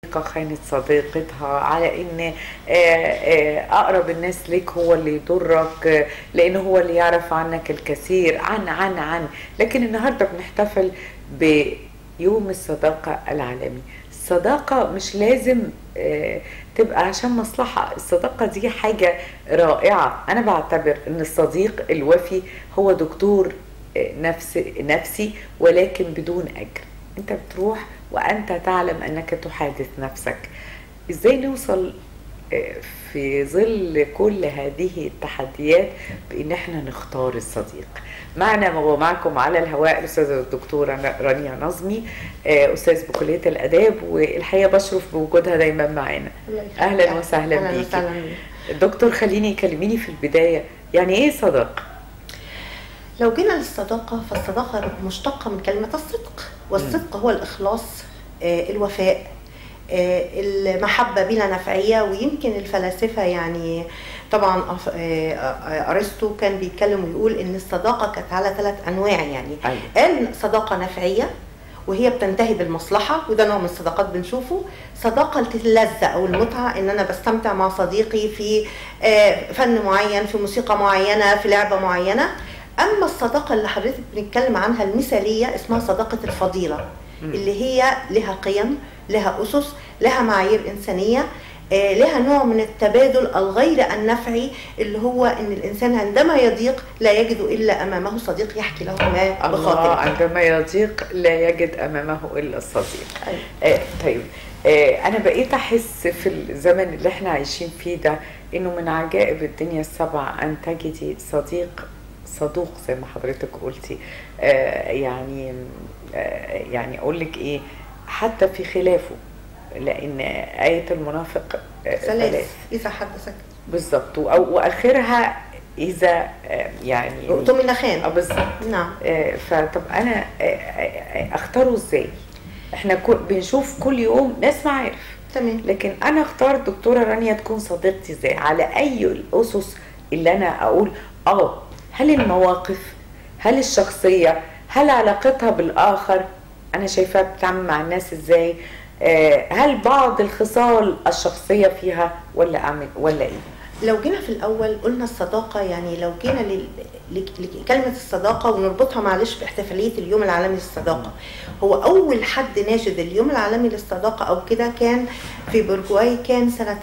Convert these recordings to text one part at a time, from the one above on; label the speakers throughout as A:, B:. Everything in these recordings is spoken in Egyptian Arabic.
A: خانت صديقتها على ان آه، آه، اقرب الناس ليك هو اللي يضرك آه، لان هو اللي يعرف عنك الكثير عن عن عن لكن النهارده بنحتفل بيوم الصداقه العالمي الصداقه مش لازم آه، تبقى عشان مصلحه الصداقه دي حاجه رائعه انا بعتبر ان الصديق الوفي هو دكتور آه، نفس نفسي ولكن بدون اجر انت بتروح وانت تعلم انك تحادث نفسك ازاي نوصل آه، في ظل كل هذه التحديات بان احنا نختار الصديق معنا ومعكم على الهواء الاستاذه الدكتوره رانيا نظمي آه، استاذ بكليه الاداب والحقيقه بشرف بوجودها دايما معانا
B: الله يخليك.
A: اهلا وسهلا
B: أهلاً
A: بيكي
B: وسهلاً بيك.
A: دكتور خليني كلميني في البدايه يعني ايه صداقه
B: لو جينا للصداقة فالصداقة مشتقة من كلمة الصدق والصدق هو الإخلاص آه، الوفاء آه، المحبة بلا نفعية ويمكن الفلاسفة يعني طبعا أف- آه، آه، أرسطو كان بيتكلم ويقول إن الصداقة كانت على ثلاث أنواع يعني
A: أيوة.
B: قال صداقة نفعية وهي بتنتهي بالمصلحة وده نوع من الصداقات بنشوفه صداقة اللذة أو المتعة إن أنا بستمتع مع صديقي في آه، فن معين في موسيقى معينة في لعبة معينة أما الصداقة اللي حضرتك بنتكلم عنها المثالية اسمها صداقة الفضيلة اللي هي لها قيم لها أسس لها معايير إنسانية آه، لها نوع من التبادل الغير النفعي اللي هو ان الانسان عندما يضيق لا يجد الا امامه صديق يحكي له ما
A: الله
B: بخاطره
A: عندما يضيق لا يجد امامه الا الصديق
B: أيوة.
A: آه طيب آه انا بقيت احس في الزمن اللي احنا عايشين فيه ده انه من عجائب الدنيا السبع ان تجدي صديق صدوق زي ما حضرتك قلتي آه يعني آه يعني اقول لك ايه حتى في خلافه لان ايه المنافق آه
B: ثلاث اذا حدثك
A: بالظبط وأو- واخرها اذا آه يعني
B: اؤتمن خان
A: اه بالظبط
B: نعم
A: آه، فطب انا آه، آه، اختاره ازاي احنا كل بنشوف كل يوم ناس معارف
B: تمام
A: لكن انا اختار دكتوره رانيا تكون صديقتي ازاي على اي الاسس اللي انا اقول اه هل المواقف هل الشخصيه هل علاقتها بالاخر انا شايفاها بتتعامل مع الناس ازاي آه، هل بعض الخصال الشخصيه فيها ولا اعمل ولا ايه
B: لو جينا في الاول قلنا الصداقه يعني لو جينا لل... لك- لكلمه الصداقه ونربطها معلش باحتفاليه اليوم العالمي للصداقه هو اول حد ناشد اليوم العالمي للصداقه او كده كان في برجواي كان سنه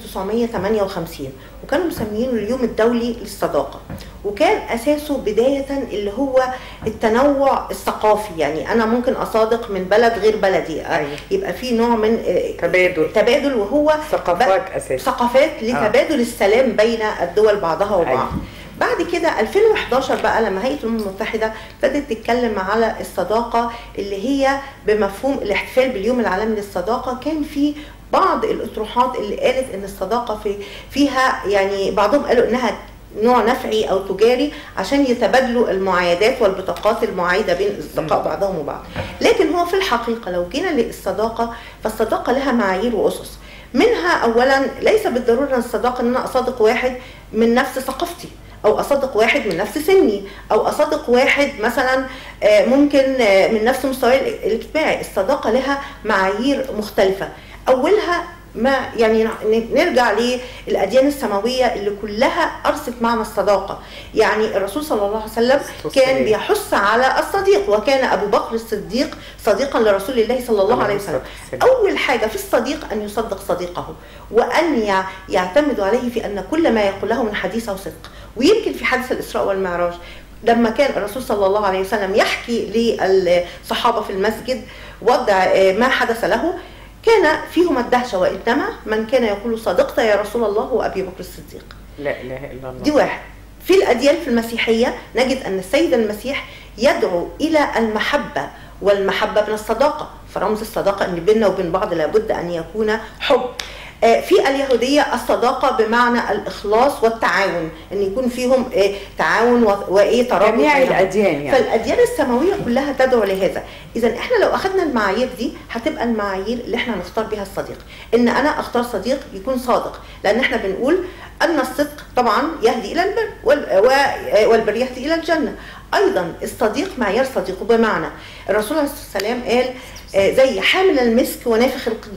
B: 1958 وكانوا مسميينه اليوم الدولي للصداقه وكان اساسه بدايه اللي هو التنوع الثقافي يعني انا ممكن اصادق من بلد غير بلدي
A: أيوة.
B: يبقى في نوع من آه،
A: تبادل
B: تبادل وهو
A: ثقافات اساسا
B: ثقافات لتبادل السلام بين الدول بعضها وبعض
A: أيوة.
B: بعد كده 2011 بقى لما هيئه الامم المتحده ابتدت تتكلم على الصداقه اللي هي بمفهوم الاحتفال باليوم العالمي للصداقه كان في بعض الاطروحات اللي قالت ان الصداقه في فيها يعني بعضهم قالوا انها نوع نفعي او تجاري عشان يتبادلوا المعايدات والبطاقات المعايده بين الاصدقاء
A: مم.
B: بعضهم وبعض لكن هو في الحقيقه لو جينا للصداقه فالصداقه لها معايير واسس منها اولا ليس بالضروره ان الصداقه ان انا اصادق واحد من نفس ثقافتي او اصادق واحد من نفس سني او اصادق واحد مثلا آه، ممكن آه، من نفس مستواي الاجتماعي الصداقه لها معايير مختلفه اولها ما يعني ن- نرجع للاديان السماويه اللي كلها ارست معنى الصداقه يعني الرسول صلى الله عليه وسلم كان بيحث على الصديق وكان ابو بكر الصديق صديقا لرسول الله صلى الله عليه وسلم اول حاجه في الصديق ان يصدق صديقه وان يع- يعتمد عليه في ان كل ما يقوله من حديث او صدق ويمكن في حديث الاسراء والمعراج لما كان الرسول صلى الله عليه وسلم يحكي للصحابه في المسجد وضع آه، ما حدث له كان فيهما الدهشه وانما من كان يقول صدقت يا رسول الله هو ابي بكر الصديق
A: لا اله الا الله
B: دي واحد في الأديان في المسيحية نجد أن السيد المسيح يدعو إلى المحبة والمحبة من الصداقة فرمز الصداقة أن بيننا وبين بعض لابد أن يكون حب آه، في اليهودية الصداقة بمعنى الإخلاص والتعاون أن يكون فيهم آه، تعاون و- وإيه ترابط
A: جميع
B: بينهم.
A: الاديان يعني
B: فالاديان السماويه كلها تدعو لهذا اذا احنا لو اخذنا المعايير دي هتبقى المعايير اللي احنا نختار بها الصديق ان انا اختار صديق يكون صادق لان احنا بنقول ان الصدق طبعا يهدي الى البر وال- و- والبر يهدي الى الجنه ايضا الصديق معيار صديقه بمعنى الرسول عليه الصلاه والسلام قال آه، زي حامل المسك ونافخ القيل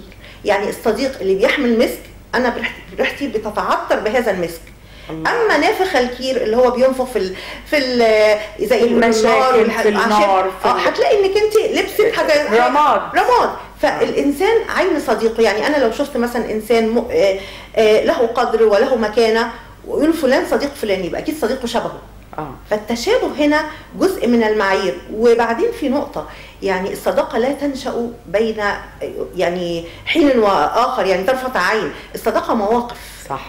B: يعني الصديق اللي بيحمل مسك انا بريحتي- ريحتي بتتعطر بهذا المسك
A: الله.
B: اما نافخ الكير اللي هو بينفخ في ال في ال زي
A: في المشاكل،
B: والح-
A: في النار، في
B: اه
A: ال-
B: هتلاقي انك انت لبست حاجه
A: رماد.
B: رماد فالانسان عين صديقه يعني انا لو شفت مثلا انسان م... آه آه له قدر وله مكانه ويقول فلان صديق فلان يبقى اكيد صديقه شبهه
A: اه
B: فالتشابه هنا جزء من المعايير وبعدين في نقطة يعني الصداقة لا تنشأ بين يعني حين وآخر يعني طرفة عين الصداقة مواقف
A: صح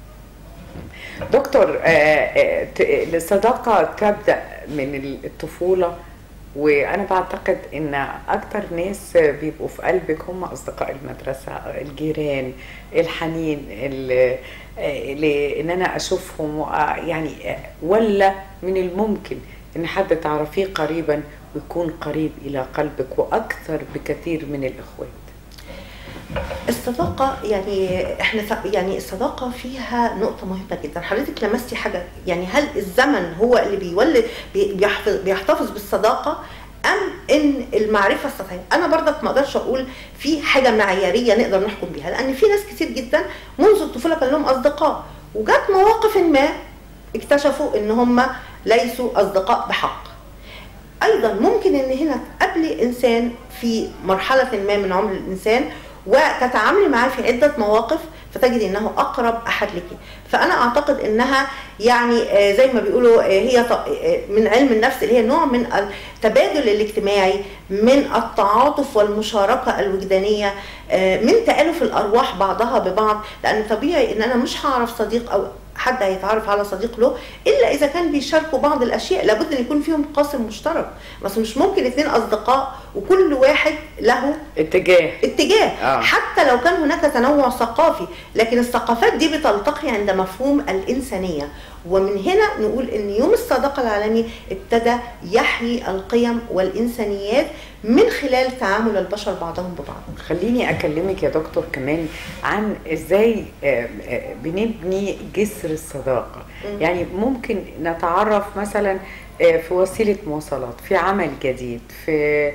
A: دكتور آه، آه، ت- الصداقة تبدأ من الطفولة وأنا بعتقد إن أكتر ناس بيبقوا في قلبك هم أصدقاء المدرسة الجيران الحنين ال- آه، اللي إن أنا أشوفهم وأ- يعني آه، ولا من الممكن إن حد تعرفيه قريبا ويكون قريب إلى قلبك وأكثر بكثير من الإخوات
B: الصداقة يعني احنا ف- يعني الصداقة فيها نقطة مهمة جدا حضرتك لمستي حاجة يعني هل الزمن هو اللي بيولد بي- بيحفظ, بيحتفظ بالصداقة ام ان المعرفة السطحية انا برضك ما اقدرش اقول في حاجة معيارية نقدر نحكم بيها لان في ناس كتير جدا منذ الطفولة كان لهم اصدقاء وجات مواقف ما اكتشفوا ان هم ليسوا اصدقاء بحق ايضا ممكن ان هنا تقابلي انسان في مرحله ما من عمر الانسان وتتعاملي معاه في عده مواقف فتجدي انه اقرب احد لك فانا اعتقد انها يعني آه، زي ما بيقولوا آه، هي ط- آه، من علم النفس اللي هي نوع من التبادل الاجتماعي من التعاطف والمشاركه الوجدانيه آه، من تالف الارواح بعضها ببعض لان طبيعي ان انا مش هعرف صديق او حد هيتعرف على صديق له الا اذا كان بيشاركوا بعض الاشياء لابد ان يكون فيهم قاسم مشترك بس مش ممكن اثنين اصدقاء وكل واحد له
A: اتجاه
B: اتجاه
A: آه.
B: حتى لو كان هناك تنوع ثقافي لكن الثقافات دي بتلتقي عند مفهوم الإنسانية ومن هنا نقول ان يوم الصداقة العالمي ابتدى يحيي القيم والإنسانيات من خلال تعامل البشر بعضهم ببعض
A: خليني اكلمك يا دكتور كمان عن ازاي آه، آه، بنبني جسر الصداقه
B: مم.
A: يعني ممكن نتعرف مثلا آه، في وسيله مواصلات في عمل جديد في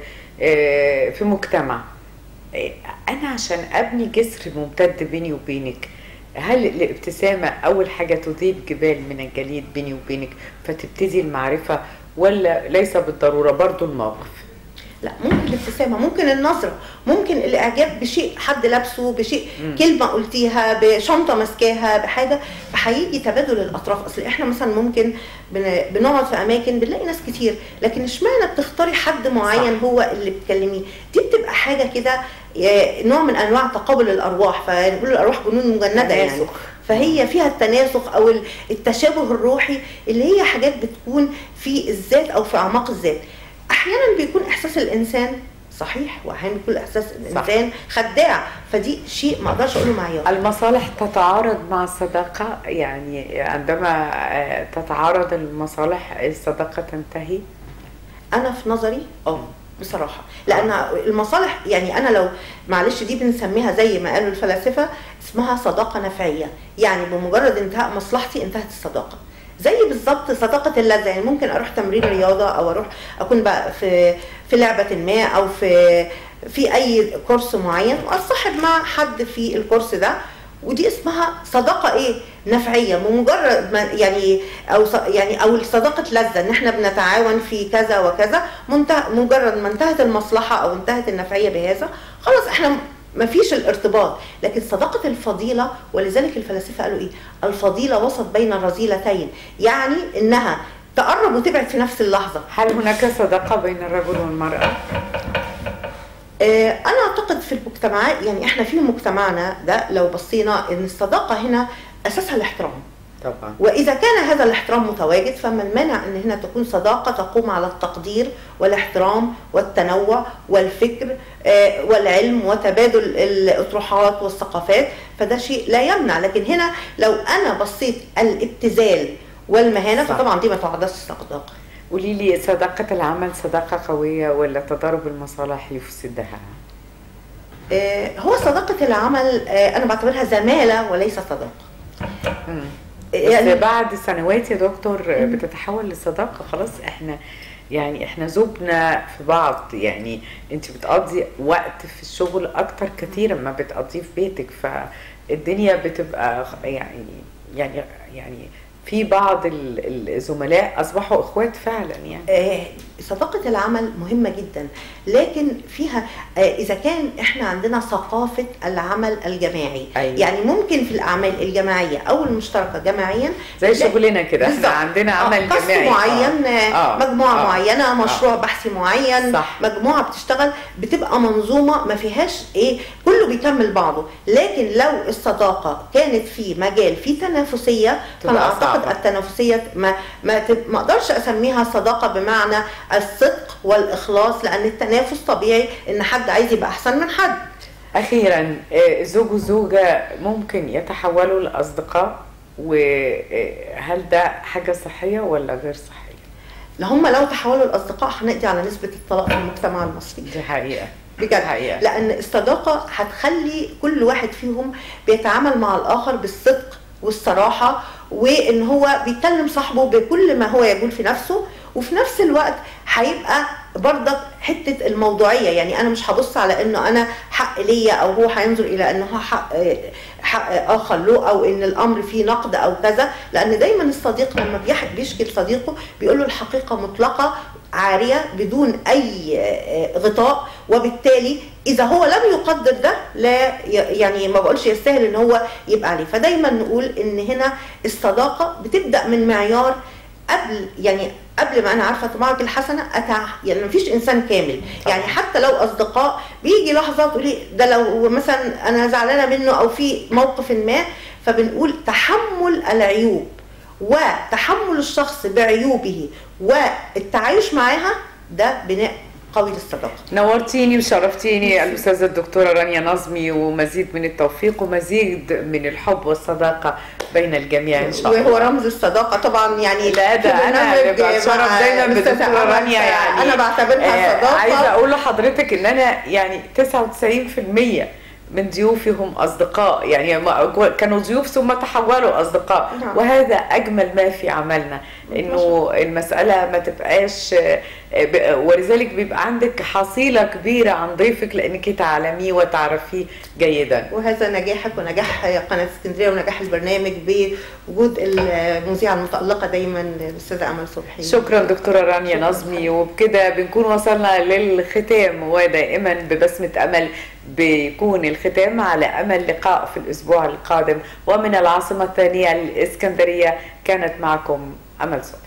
A: آه، في مجتمع آه، انا عشان ابني جسر ممتد بيني وبينك هل الابتسامه اول حاجه تذيب جبال من الجليد بيني وبينك فتبتدي المعرفه ولا ليس بالضروره برضو الموقف
B: لا ممكن الابتسامة ممكن النظرة ممكن الإعجاب بشيء حد لابسه بشيء
A: مم.
B: كلمة قلتيها بشنطة ماسكاها بحاجة فحقيقي تبادل الأطراف أصل إحنا مثلا ممكن بن- بنقعد في أماكن بنلاقي ناس كتير لكن اشمعنى بتختاري حد معين
A: صح.
B: هو اللي بتكلميه دي بتبقى حاجة كده آه، نوع من أنواع تقابل الأرواح فنقول الأرواح جنون مجندة يعني
A: تناسخ.
B: فهي فيها التناسخ او التشابه الروحي اللي هي حاجات بتكون في الذات او في اعماق الذات احيانا بيكون احساس الانسان صحيح واحيانا بيكون احساس الانسان خداع فدي شيء ما اقدرش اقوله معيار
A: المصالح تتعارض مع الصداقة يعني عندما آه، تتعارض المصالح الصداقة تنتهي
B: انا في نظري اه بصراحه لان المصالح يعني انا لو معلش دي بنسميها زي ما قالوا الفلاسفه اسمها صداقه نفعيه يعني بمجرد انتهاء مصلحتي انتهت الصداقه زي بالظبط صداقه اللذه يعني ممكن اروح تمرين رياضه او اروح اكون بقى في في لعبه ما او في في اي كورس معين واتصاحب مع حد في الكورس ده ودي اسمها صداقه ايه نفعيه بمجرد ما يعني او ص- يعني او صداقه لذه ان احنا بنتعاون في كذا وكذا منتهى مجرد ما انتهت المصلحه او انتهت النفعيه بهذا خلاص احنا ما فيش الارتباط لكن صداقة الفضيلة ولذلك الفلاسفة قالوا ايه الفضيلة وسط بين الرذيلتين يعني انها تقرب وتبعد في نفس اللحظة
A: هل هناك صداقة بين الرجل والمرأة؟
B: آه، انا اعتقد في المجتمعات يعني احنا في مجتمعنا ده لو بصينا ان الصداقة هنا اساسها الاحترام
A: طبعا
B: واذا كان هذا الاحترام متواجد فما المانع ان هنا تكون صداقه تقوم على التقدير والاحترام والتنوع والفكر آه، والعلم وتبادل الاطروحات والثقافات فده شيء لا يمنع لكن هنا لو انا بصيت الابتذال والمهانه
A: صح.
B: فطبعا دي ما تعدش صداقه
A: قولي لي صداقة العمل صداقة قوية ولا تضارب المصالح يفسدها؟
B: آه، هو صداقه العمل آه، انا بعتبرها زماله وليس صداقه
A: مم.
B: يعني
A: بس بعد سنوات يا دكتور بتتحول لصداقة خلاص احنا يعني احنا ذوبنا في بعض يعني انت بتقضي وقت في الشغل اكتر كتير ما بتقضيه في بيتك فالدنيا بتبقى يعني يعني يعني في بعض ال- الزملاء اصبحوا اخوات فعلا يعني
B: آه، صداقة العمل مهمة جدا لكن فيها آه، إذا كان إحنا عندنا ثقافة العمل الجماعي
A: أيوة.
B: يعني ممكن في الأعمال الجماعية أو المشتركة جماعيا
A: زي
B: لا-
A: شغلنا كده احنا
B: بالظبط.
A: عندنا
B: آه،
A: عمل
B: قسم
A: جماعي
B: معين آه،
A: آه.
B: مجموعة
A: آه.
B: معينة مشروع بحثي معين
A: صح.
B: مجموعة بتشتغل بتبقى منظومة ما فيهاش إيه كله بيكمل بعضه لكن لو الصداقة كانت في مجال فيه تنافسية
A: تبقى
B: فأنا أعتقد
A: صعبة.
B: التنافسية ما ما تب- ما أقدرش أسميها صداقة بمعنى الصدق والإخلاص لأن التنافس طبيعي إن حد عايز يبقى أحسن من حد
A: اخيرا آه، زوج وزوجه ممكن يتحولوا لاصدقاء وهل ده حاجه صحيه ولا غير صحيه
B: لو هم لو تحولوا لأصدقاء هنقضي على نسبة الطلاق في المجتمع المصري
A: دي حقيقه
B: بجد
A: حقيقة.
B: لان الصداقه هتخلي كل واحد فيهم بيتعامل مع الاخر بالصدق والصراحه وان هو بيكلم صاحبه بكل ما هو يقول في نفسه وفي نفس الوقت هيبقى برضك حته الموضوعيه يعني انا مش هبص على انه انا حق ليا او هو هينظر الى انه هو حق حق اخر له او ان الامر فيه نقد او كذا لان دايما الصديق لما بيح- بيشكي لصديقه بيقول له الحقيقه مطلقه عاريه بدون اي آه، غطاء وبالتالي اذا هو لم يقدر ده لا ي- يعني ما بقولش يستاهل ان هو يبقى عليه فدايما نقول ان هنا الصداقه بتبدا من معيار قبل يعني قبل ما انا عارفه طباعك الحسنه اتع يعني مفيش انسان كامل
A: طبعا.
B: يعني حتى لو اصدقاء بيجي لحظه تقولي ده لو مثلا انا زعلانه منه او في موقف ما فبنقول تحمل العيوب وتحمل الشخص بعيوبه والتعايش معاها ده بناء قوي للصداقه
A: نورتيني وشرفتيني الاستاذه الدكتوره رانيا نظمي ومزيد من التوفيق ومزيد من الحب والصداقه بين الجميع ان شاء الله
B: وهو رمز الصداقه طبعا يعني
A: لا ده
B: في
A: انا اللي
B: برنامج
A: بتشرف
B: مع
A: دايما
B: الأستاذة
A: بالدكتوره
B: أمل،
A: رانيا يعني
B: انا بعتبرها
A: آه،
B: صداقه
A: عايزه اقول لحضرتك ان انا يعني 99% من ضيوفي هم اصدقاء يعني ما- كانوا ضيوف ثم تحولوا اصدقاء
B: نعم.
A: وهذا اجمل ما في عملنا انه المساله ما تبقاش آه، ب- ولذلك بيبقى عندك حصيله كبيره عن ضيفك لانك تعلميه وتعرفيه جيدا
B: وهذا نجاحك ونجاح قناه اسكندريه ونجاح البرنامج بوجود المذيعه المتالقه دايما الاستاذه امل صبحي
A: شكرا دكتوره رانيا نظمي وبكده بنكون وصلنا للختام ودائما ببسمة أمل بيكون الختام على أمل لقاء في الأسبوع القادم ومن العاصمة الثانية الإسكندرية كانت معكم أمل صبحي